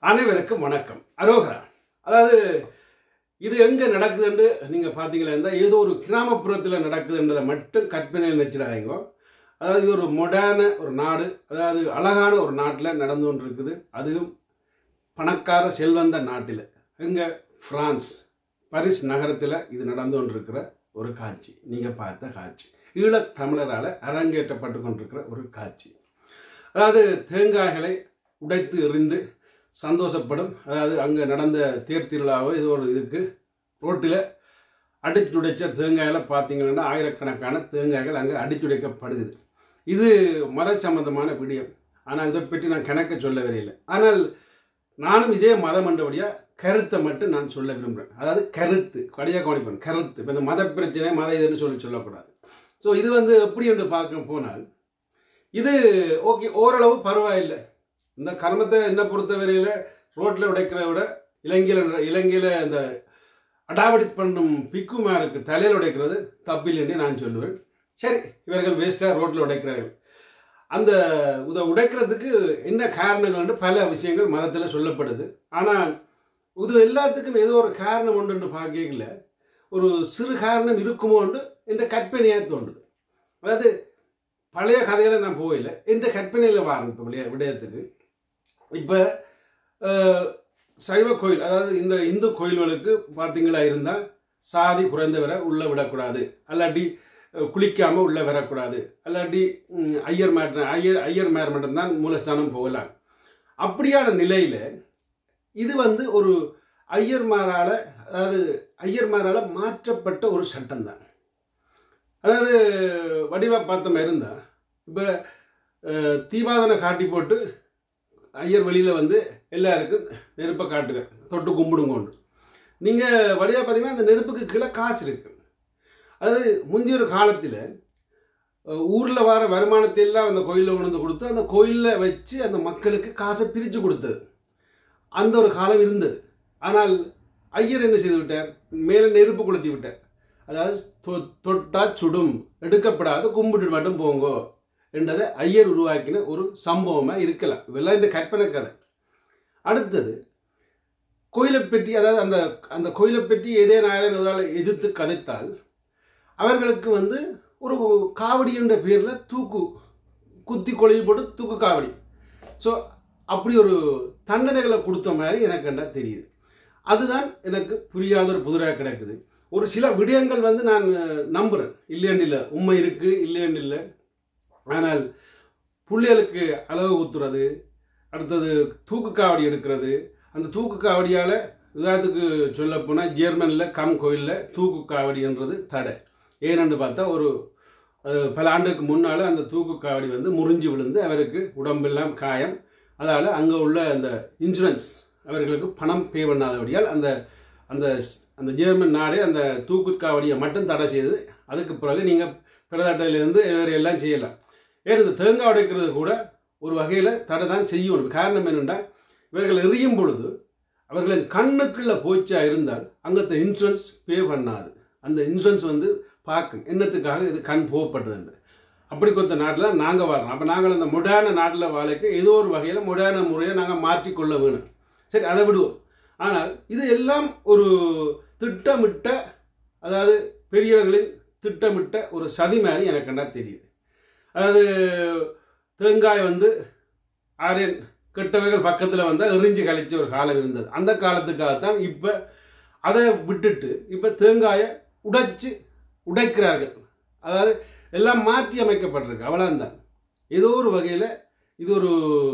அனைவருக்கும் வணக்கம் அரோகரா அதாவது இது எங்க நடக்குதுன்னு நீங்க பாத்தீங்களா இருந்தா ஏதோ ஒரு கிராமப்புறத்தில் நடக்குதுன்றதை மட்டும் கற்பனையில் வச்சிடாதீங்க அதாவது இது ஒரு மொடான ஒரு நாடு அதாவது அழகான ஒரு நாட்டில் நடந்து கொண்டு இருக்குது அதுவும் பணக்கார செல்வந்த நாட்டில் எங்க பிரான்ஸ் பாரிஸ் நகரத்தில் இது நடந்து கொண்டிருக்கிற ஒரு காட்சி நீங்க பார்த்த காட்சி ஈழத் தமிழரால் அரங்கேற்றப்பட்டு கொண்டிருக்கிற ஒரு காட்சி அதாவது தேங்காய்களை உடைத்து எறிந்து சந்தோஷப்படும் அதாவது அங்கே நடந்த தேர் திருவிழாவோ இது ஒரு இதுக்கு ரோட்டில் அடிச்சுடைச்ச தேங்காயில் பார்த்தீங்கன்னா ஆயிரக்கணக்கான தேங்காய்கள் அங்கே அடிச்சுடைக்கப்படுது இது மத சம்பந்தமான விடியம் ஆனால் இதை பற்றி நான் கணக்க சொல்ல வரையில்லை ஆனால் நானும் இதே மதம் என்றபடியாக கருத்தை மட்டும் நான் சொல்ல விரும்புகிறேன் அதாவது கருத்து கடியாக கவனிப்பேன் கருத்து இப்போ இந்த மத பிரச்சனை மத இதுன்னு சொல்லி சொல்லக்கூடாது ஸோ இது வந்து எப்படி என்று பார்க்க போனால் இது ஓகே ஓரளவு பரவாயில்லை இந்த கர்மத்தை என்ன பொறுத்தவரையில் ரோட்டில் உடைக்கிறத விட இலங்கையில் இலங்கையில் இந்த அடாவடி பண்ணும் பிக்குமாருக்கு தலையில் உடைக்கிறது தப்பில்லைன்னு நான் சொல்லுவேன் சரி இவர்கள் வேஸ்ட்டாக ரோட்டில் உடைக்கிறார்கள் அந்த இதை உடைக்கிறதுக்கு என்ன காரணங்கள்னு பல விஷயங்கள் மதத்தில் சொல்லப்படுது ஆனால் இது எல்லாத்துக்கும் ஏதோ ஒரு காரணம் உண்டுன்னு பார்க்கல ஒரு சிறு காரணம் இருக்குமோன்னு என்ற கற்பனையாக தோன்றுது அதாவது பழைய கதையில நான் போகல என்ற கற்பனையில் வாரேன் இப்போ விளைய விடயத்துக்கு இப்போ சைவ கோயில் அதாவது இந்த இந்து கோயில்களுக்கு பார்த்தீங்களா இருந்தால் சாதி குறைந்தவரை உள்ளே விடக்கூடாது அல்லாட்டி குளிக்காமல் உள்ளே வரக்கூடாது அல்லாட்டி ம், ஐயர் மேட் ஐயர் ஐயர் மேர் மட்டும்தான் மூலஸ்தானம் போகலாம் அப்படியான நிலையில் இது வந்து ஒரு ஐயர்மாரால் அதாவது ஐயர்மாரால் மாற்றப்பட்ட ஒரு சட்டம் தான் அதாவது வடிவா பார்த்த மாதிரி இருந்தால் இப்போ தீபாதனை காட்டி போட்டு ஐயர் வெளியில் வந்து எல்லாருக்கும் நெருப்பை காட்டுங்க தொட்டு கும்பிடுங்கோண்டு நீங்கள் வடிவா பார்த்தீங்கன்னா அந்த நெருப்புக்கு கீழே காசு இருக்கு அதாவது முந்தைய ஒரு காலத்தில் ஊரில் வர வருமானத்தை எல்லாம் அந்த கோயிலில் கொண்டு வந்து கொடுத்து அந்த கோயிலில் வச்சு அந்த மக்களுக்கு காசை பிரித்து கொடுத்தது அந்த ஒரு காலம் இருந்தது ஆனால் ஐயர் என்ன செய்து விட்டார் மேலே நெருப்பு கொளுத்தி விட்டார் அதாவது தொ- தொட்டா சுடும் எடுக்கப்படாத கும்பிட்டு மட்டும் போங்கோ என்றதை ஐயர் உருவாக்கின ஒரு சம்பவமாக இருக்கலாம் இதெல்லாம் இந்த கற்பனை கதை அடுத்தது கோயிலை பற்றி அதாவது அந்த அந்த கோயிலை பற்றி ஏதே நாராயண எதிர்த்து கதைத்தால் அவர்களுக்கு வந்து ஒரு காவடி என்ற பேரில் தூக்கு குத்தி கொழுவி போட்டு தூக்கு காவடி ஸோ அப்படி ஒரு தண்டனைகளை கொடுத்த மாதிரி எனக்கு என்ன தெரியுது அதுதான் எனக்கு புரியாத ஒரு புதிராக கிடக்குது ஒரு சில விடயங்கள் வந்து நான் அஹ், நம்புறேன் இல்லைன்னு இல்லை உண்மை இருக்கு இல்லைன்னு இல்லை ஆனால் புள்ளிகளுக்கு அளவு ஊத்துறது அடுத்தது தூக்கு காவடி எடுக்கிறது அந்த தூக்கு காவடியால் உதாரணத்துக்கு சொல்ல போனால் ஜெர்மனில் கம் கோயிலில் தூக்கு காவடின்றது தடை ஏனென்று பார்த்தா ஒரு அஹ், பல ஆண்டுக்கு முன்னால் அந்த தூக்கு காவடி வந்து முறிஞ்சு விழுந்து அவருக்கு உடம்பெல்லாம் காயம் அதால் அங்கே உள்ள அந்த இன்சூரன்ஸ் அவர்களுக்கு பணம் பே பண்ணாதபடியால் அந்த அந்த அந்த ஜெர்மன் நாடே அந்த தூக்கு காவடியை மட்டும் தடை செய்து அதுக்கு பிறகு நீங்கள் பிரதாட்டையிலிருந்து வேறு எல்லாம் செய்யலாம் ஏன் இந்த தேங்காய் உடைக்கிறது கூட ஒரு வகையில் தடை தான் செய்யணும் காரணம் என்னென்னா இவர்கள் எறியும் பொழுது அவர்களின் கண்ணுக்குள்ள போச்சா இருந்தால் அங்கத்த இன்சூரன்ஸ் பே பண்ணாது அந்த இன்சூரன்ஸ் வந்து பார்க்கும் என்னத்துக்காக இது கண் போகப்பட்டதுன்னு அப்படி கொத்த நாட்டில் நாங்கள் வாழறோம் அப்போ நாங்கள் அந்த முடான நாட்டில் வாழைக்கு ஏதோ ஒரு வகையில் முடான முறையை நாங்கள் மாற்றிக்கொள்ள வேணும் சரி அதை விடுவோம் ஆனால் இது எல்லாம் ஒரு திட்டமிட்ட அதாவது பெரியவர்களின் திட்டமிட்ட ஒரு சதி மாதிரி எனக்கு என்ன தெரியுது அதாவது தேங்காய் வந்து ஆரியன் கெட்டவைகள் பக்கத்தில் வந்தால் எரிஞ்சு கழிச்ச ஒரு காலம் இருந்தது அந்த காலத்துக்காகத்தான் இப்போ அதை விட்டுட்டு இப்போ தேங்காயை உடைச்சு உடைக்கிறார்கள் அதாவது எல்லாம் மாற்றி அமைக்கப்பட்டிருக்கு அவ்வளோதான் ஏதோ ஒரு வகையில் இது ஒரு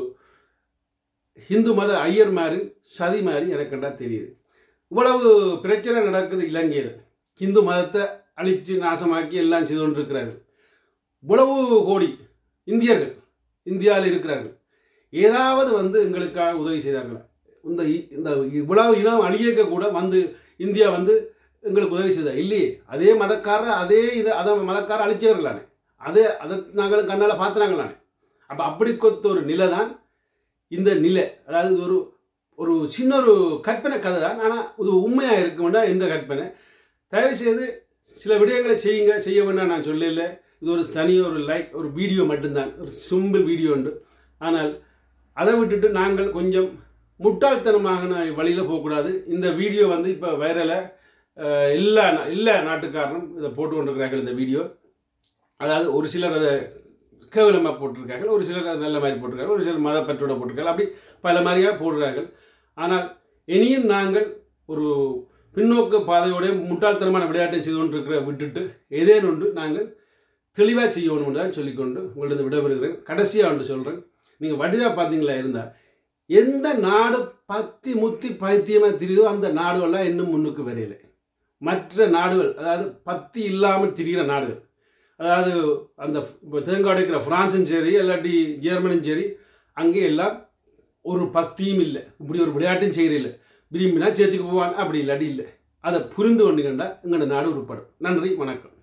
ஹிந்து மத ஐயர்மாரின் சதி மாதிரி எனக்கு கண்டா தெரியுது இவ்வளவு பிரச்சனை நடக்குது இலங்கையில் ஹிந்து மதத்தை அழித்து நாசமாக்கி எல்லாம் செய்து கொண்டிருக்கிறார்கள் இவ்வளவு கோடி இந்தியர்கள் இந்தியாவில் இருக்கிறார்கள் ஏதாவது வந்து எங்களுக்காக உதவி செய்தார்களா இந்த இ- இந்த இவ்வளவு இனம் அழியக்க கூட வந்து இந்தியா வந்து எங்களுக்கு உதவி செய்தா இல்லையே அதே மதக்காரர் அதே இதை அதை மதக்காரர் அழிச்சவர்களானே அதே அதை நாங்களும் கண்ணால் பார்த்துனாங்களானே அப்போ அப்படி கொத்த ஒரு நிலை தான் இந்த நிலை அதாவது இது ஒரு ஒரு சின்ன ஒரு கற்பனை கதை தான் ஆனால் இது உண்மையாக இருக்க வேண்டாம் இந்த கற்பனை தயவு செய்து சில விடயங்களை செய்யுங்க செய்ய வேண்டாம் நான் சொல்லல இது ஒரு தனி ஒரு லைக் ஒரு வீடியோ மட்டும்தான் ஒரு சிம்பிள் வீடியோ உண்டு ஆனால் அதை விட்டுட்டு நாங்கள் கொஞ்சம் முட்டாள்தனமாக வழியில் போகக்கூடாது இந்த வீடியோ வந்து இப்போ வைரலாக எல்லா நா- எல்லா நாட்டுக்காரனும் இதை போட்டு கொண்டிருக்கிறார்கள் இந்த வீடியோ அதாவது ஒரு சிலர் அதை கேவலமாக போட்டிருக்கார்கள் ஒரு சிலர் அதை நல்ல மாதிரி போட்டிருக்காங்க ஒரு சிலர் மதப்பற்றோட போட்டிருக்காங்க அப்படி பல மாதிரியாக போடுறார்கள் ஆனால் இனியும் நாங்கள் ஒரு பின்னோக்கு பாதையோட முட்டாள்தனமான விளையாட்டை செய்து கொண்டிருக்கிற விட்டுட்டு ஏதேனும் ஒன்று நாங்கள் தெளிவாக செய்யணும் தான் சொல்லிக்கொண்டு உங்களிடம் விடைபெறுகிறேன் கடைசியாக ஒன்று சொல்கிறேன் நீங்கள் வடிவாக பார்த்தீங்களா இருந்தால் எந்த நாடு பத்தி முத்தி பைத்தியமாக தெரியுதோ அந்த நாடுகள்லாம் இன்னும் முன்னுக்கு வரையலை மற்ற நாடுகள் அதாவது பத்தி இல்லாமல் திரிகிற நாடுகள் அதாவது அந்த இப்போ தேங்காய் உடைக்கிற பிரான்ஸும் சரி இல்லாட்டி ஜெர்மனியும் சரி அங்கே எல்லாம் ஒரு பக்தியும் இல்லை இப்படி ஒரு விளையாட்டும் செய்கிறதில்லை விரும்பினா சேர்ச்சுக்கு போவான் அப்படி இல்லாட்டி இல்லை அதை புரிந்து கொண்டு கண்டா எங்களோட நாடு உருப்படும் நன்றி வணக்கம்